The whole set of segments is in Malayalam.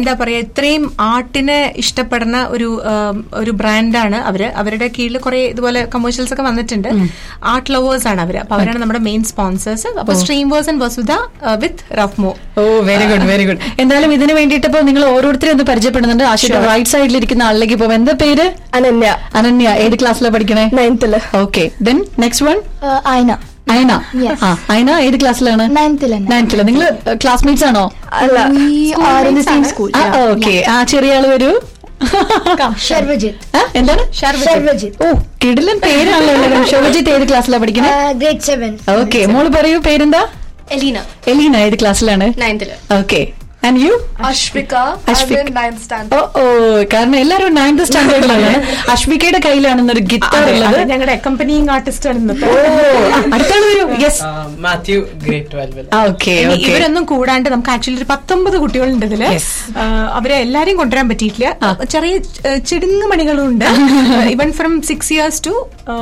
എന്താ പറയാ ഇത്രയും ആർട്ടിനെ ഇഷ്ടപ്പെടുന്ന ഒരു ആം, ഒരു ബ്രാൻഡാണ് അവര് അവരുടെ കീഴിൽ കുറെ ഇതുപോലെ കമേഴ്ഷ്യൽസ് ഒക്കെ വന്നിട്ടുണ്ട് ആർട്ട് ലവേഴ്സ് ആണ് അവര് അപ്പൊ അവരാണ് നമ്മുടെ മെയിൻ സ്പോൺസേഴ്സ് അപ്പൊ സ്ട്രീംവേഴ്സ് ആൻഡ് വസുധ വിത്ത് റഫ്മോ oh very good very good എന്തായാലും ഇതിന് വേണ്ടിയിട്ട് ഇപ്പൊ നിങ്ങൾ ഓരോരുത്തരും ഒന്ന് പരിചയപ്പെടുന്നുണ്ട് ആശയുടെ റൈറ്റ് സൈഡിൽ ഇരിക്കുന്ന ആളിലേക്ക് ഇപ്പൊ എന്താ പേര് അനന്യ അനന്യ ഏത് ക്ലാസ്സിലാണ് പഠിക്കണേ നയൻത്തില് ഓക്കെ ദെൻ നെക്സ്റ്റ് വൺ ആയിന അയന Yes. ആ അയന ഏത് ക്ലാസ്സിലാണ് നയൻത്തിൽ തന്നെ നയൻത്തില് നിങ്ങൾ ക്ലാസ്മേറ്റ്സ് ആണോ അല്ല We are in the same school. Okay ആ ചെറിയ ആള് വരൂ Sharvajit. ആ, എന്താണ് Sharvajit. ഓ കിടിലൻ പേരാണല്ലോ ഉള്ളത്. ശോഭജിത്ത് ഏത് ക്ലാസ്സിലാണ് പഠിക്കുന്നത് Uh, grade 7. ഓക്കെ മോള് പറയൂ പേരെന്താ എലീന എലീന ഏത് ക്ലാസ്സിലാണ് നയൻത്തില് okay and you Ashwika Ashwik. Ninth standard oh oh കാരണം എല്ലാവരും നയൻത് സ്റ്റാൻഡേർഡിലാണ് അശ്വികയുടെ കയ്യിലാണ് ഇന്നൊരു ഗിത്താർ ഉള്ളത് ഞങ്ങളുടെ അക്കമ്പനിങ് ആർട്ടിസ്റ്റ് ആണ് ഇന്നത്തെ ഓ അടുത്താണ് വരൂ യെസ് മാത്യു ഗ്രേറ്റ് ട്വൽവിൽ ഓക്കെ ഇനി ഓക്കെ ഇവരൊന്നും കൂടാണ്ട് നമുക്ക് ആക്ച്വലി ഒരു പത്തൊമ്പത് കുട്ടികളുണ്ട് ഇതില് Yes. ആ, അവരെ എല്ലാരെയും കൊണ്ടുവരാൻ പറ്റിയിട്ടില്ല ചെറിയ ചിടുങ്ങ് മണികളുണ്ട് ഇവൻ ഫ്രം സിക്സ് ഇയേഴ്സ് ടു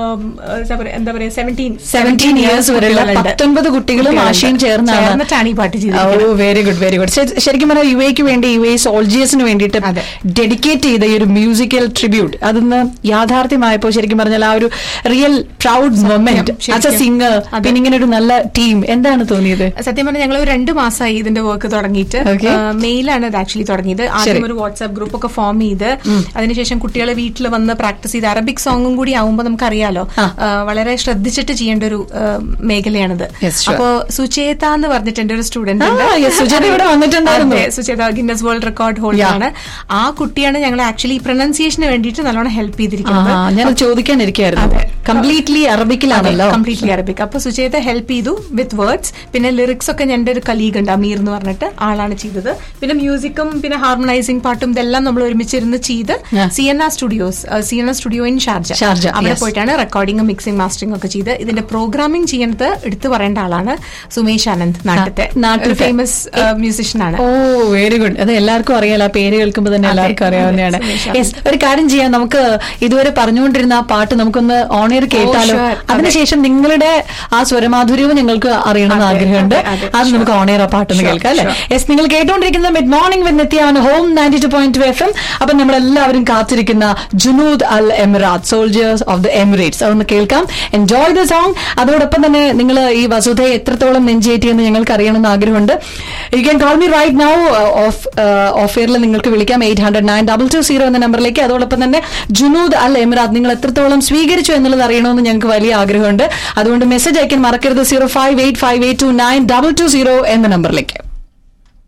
എന്താ പറയാ സെവൻറ്റീൻ സെവൻറ്റീൻ ഇയേഴ്സ് വരെയുള്ള പത്തൊൻപത് കുട്ടികളും ആശയും ചേർന്നാണ് ചേർന്നിട്ടാണ് ഈ പാട്ട് ഓ ചെയ്തത് വെരി ഗുഡ് വെരി ഗുഡ് ശരിക്കും പറഞ്ഞാൽ യു എക്ക് വേണ്ടി യു എ സോൾജിയേഴ്സിന് വേണ്ടിയിട്ട് അതെ. ഡെഡിക്കേറ്റ് ചെയ്ത ഈ ഒരു മ്യൂസിക്കൽ ട്രിബ്യൂട്ട് അതൊന്ന് യാഥാർത്ഥ്യമായപ്പോൾ ശരിക്കും പറഞ്ഞാൽ ആ ഒരു real proud moment as a ശരിക്കും. സിംഗർ അതെ. പിന്നെ ഇങ്ങനെ ഒരു നല്ല ടീം എന്താണ് തോന്നിയത് സത്യം പറഞ്ഞാൽ ഞങ്ങൾ ഒരു രണ്ട് മാസമായി ഇതിന്റെ വർക്ക് തുടങ്ങിയിട്ട് Okay. മെയിലാണ് ഇത് ആക്ച്വലി തുടങ്ങിയത് ആദ്യം ഒരു വാട്സ്ആപ്പ് ഗ്രൂപ്പ് ഒക്കെ ഫോം ചെയ്ത് അതിനുശേഷം കുട്ടികളെ വീട്ടിൽ വന്ന് പ്രാക്ടീസ് ചെയ്ത് അറബിക് സോങ്ങും കൂടി ആവുമ്പോൾ നമുക്കറിയാലോ ആ. ആ, വളരെ ശ്രദ്ധിച്ചിട്ട് ചെയ്യേണ്ട ഒരു ആ, മേഖലയാണിത് Yes, sure. അപ്പോ സുചേത എന്ന് പറഞ്ഞിട്ട് എന്റെ ഒരു സ്റ്റുഡന്റ് ആ, yes, സുചേത ഇവിടെ വന്നിട്ടുണ്ടായിരുന്നു. അതെ, Sucheta Guinness world record holder Yeah. ആണ് ആ കുട്ടിയാണ് ഞങ്ങൾ ആക്ച്വലി പ്രൊനൗൺസിയേഷന് വേണ്ടിയിട്ട് നല്ലോണം ഹെൽപ്പ് ചെയ്തിരിക്കുന്നത് ഞാൻ ചോദിക്കാനിരിക്കായിരുന്നു അതെ. കംപ്ലീറ്റ്ലി അറബിക്കിലാണല്ലോ കംപ്ലീറ്റ്ലി അറബിക് അപ്പൊ സുചേത ഹെൽപ്പ് ചെയ്തു വിത്ത് വേർഡ്സ് പിന്നെ ലിറിക്സ് ഒക്കെ എന്റെ ഒരു കലീഗ് ഉണ്ട് അമീർ എന്ന് പറഞ്ഞിട്ട് ആളാണ് ചെയ്തത് പിന്നെ മ്യൂസിക്കും പിന്നെ ഹാർമണൈസിംഗ് പാട്ടും ഇതെല്ലാം നമ്മൾ ഒരുമിച്ചിരുന്ന് ചെയ്ത് Yeah. C N R studios C N R studio in Sharjah Sharjah, അവിടെ yes. പോയിട്ടാണ് റെക്കോർഡിംഗും മിക്സിംഗ് മാസ്റ്ററിംഗ് ഒക്കെ ചെയ്ത് ഇതിന്റെ പ്രോഗ്രാമിംഗ് ചെയ്യുന്നത് എടുത്തു പറയേണ്ട ആളാണ് സുമേഷ് ആനന്ദ് നാട്ടിലത്തെ നാട്ടിലത്തെ. ഫേമസ് മ്യൂസിഷ്യൻ ആണ് ഓ വെരി ഗുഡ് അത് എല്ലാവർക്കും അറിയാലോ ആ പേര് കേൾക്കുമ്പോൾ തന്നെ അതെ, എല്ലാവർക്കും അറിയാവുന്നതാണ് അതെ, സുമേഷ് യെസ് ഒരു കാര്യം ചെയ്യാം നമുക്ക് ഇതുവരെ പറഞ്ഞുകൊണ്ടിരുന്ന ആ പാട്ട് നമുക്കൊന്ന് ഓണിയർ കേട്ടാലോ sure, അതെ. അതിനുശേഷം നിങ്ങളുടെ ആ സ്വരമാധുര്യവും ഞങ്ങൾക്ക് അറിയണമെന്ന് അതെ, ആഗ്രഹമുണ്ട് അതെ, അതെ, അത് നമുക്ക് ഓണിയർ ആ പാട്ടൊന്ന് Sure, കേൾക്കാം അല്ലെ sure. യെസ് നിങ്ങൾ കേട്ടോണ്ടിരിക്കുന്ന മിഡ് മോർണിംഗ് വിത്ത് നിത്യാണ് home ninety two point two F M അപ്പൊ നമ്മളെല്ലാവരും കാത്തിരിക്കുന്ന Junood al Emirat soldiers of the Emirates അതൊന്ന് കേൾക്കാം എൻജോയ് ദ സോങ് അതോടൊപ്പം തന്നെ നിങ്ങൾ ഈ വസുധയെ എത്രത്തോളം നെഞ്ചേറ്റിയെന്ന് ഞങ്ങൾക്ക് അറിയണമെന്ന് ആഗ്രഹമുണ്ട് you can call me right now off off എയറിൽ നിങ്ങൾക്ക് വിളിക്കാം eight hundred nine double two zero എന്ന നമ്പറിലേക്ക് അതോടൊപ്പം തന്നെ ജുനൂദ് അൽ എമിറാത്ത് നിങ്ങൾ എത്രത്തോളം സ്വീകരിച്ചു എന്നുള്ളത് അറിയണമെന്ന് ഞങ്ങൾക്ക് വലിയ ആഗ്രഹമുണ്ട് അതുകൊണ്ട് മെസ്സേജ് അയക്കാൻ മറക്കരുത് zero five eight five eight two nine double two zero എന്ന നമ്പറിലേക്ക്